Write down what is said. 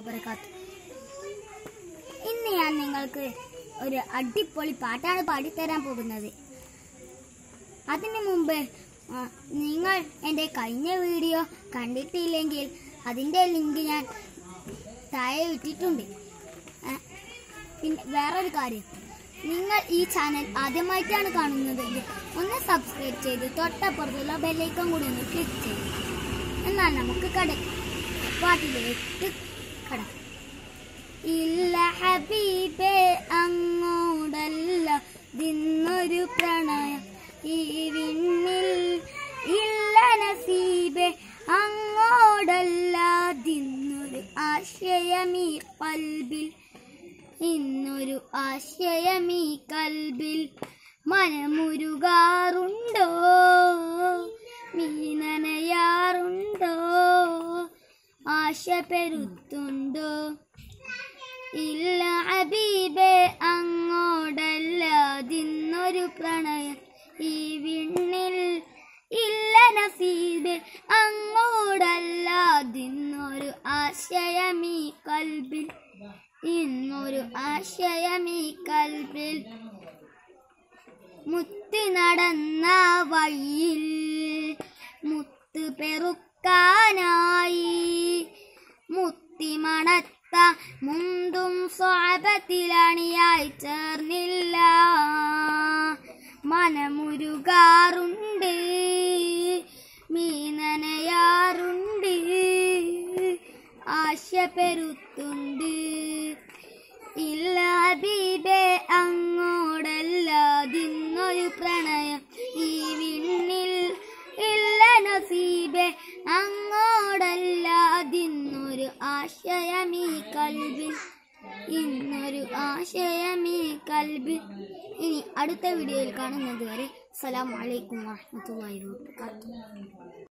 വബറകാത്ത് ഇന്ന് ഞാൻ നിങ്ങൾക്ക് ഒരു അടിപൊളി പാട്ടാണ് പാടിത്തരാൻ പോകുന്നത് അതിനു മുമ്പ് ആ, നിങ്ങൾ എൻ്റെ കഴിഞ്ഞ വീഡിയോ കണ്ടിട്ടില്ലെങ്കിൽ അതിൻ്റെ ലിങ്ക് ഞാൻ താഴെ ഇട്ടിട്ടുണ്ട് ആ, പിന്നെ വേറൊരു കാര്യം നിങ്ങൾ ഈ ചാനൽ ആദ്യമായിട്ടാണ് കാണുന്നതെങ്കിൽ ഒന്ന് സബ്സ്ക്രൈബ് ചെയ്ത് തൊട്ടപ്പുറത്തുള്ള ബെല്ലൈക്കൺ കൂടി ഒന്ന് ക്ലിക്ക് ചെയ്യും എന്നാൽ നമുക്ക് കട പാട്ടിലേക്ക് കടക്കാം ഇല്ല ഹബീബേ അങ്ങോടല്ല ദിന്നൊരു പ്രണയം ഈ വിണ്ണിൽ ഇല്ല നസീബേ അങ്ങോടല്ല ദിന്നൊരു ആശയമീ കൽബിൽ ഇന്നൊരു ആശയമീ കൽബിൽ മനമുരുകാറുണ്ടോ മീനനയാറുണ്ടോ ആശ പെരുത്തുണ്ടോ ഇല്ല ഹബീബേ അങ്ങോടല്ലാതിന്നൊരു പ്രണയം ഈ വിണ്ണിൽ ഇല്ല നസീബേ അങ്ങോടല്ലാതിന്നൊരു ആശയമീ കൽബിൽ ഇന്നൊരു ആശയമീ കൽബിൽ മുത്തി നടന്ന വഴിയിൽ മുത്ത് പെറുക്കാനായി മുത്തി മണത്ത മുന്തും സ്വാപത്തിലണിയായി ചേർന്നില്ല മനമുരുകാറുണ്ട് മീനനയാറുണ്ട് ആശ പെരുത്തുണ്ട് ഇല്ല ഹബീബേ അങ്ങോടല്ലാതിന്നൊരു പ്രണയം ഈ വിണ്ണിൽ ഇല്ല നസീബേ അങ്ങോടല്ലാതിന്നൊരു ആശയമീ കൽബിൽ ഇന്നൊരു ആശയമീ കൽബിൽ ഇനി അടുത്ത വീഡിയോയിൽ കാണുന്നത് വരെ അസ്സലാമു അലൈക്കും വാഹ്മത്തുള്ളാഹി വബറകാതുഹു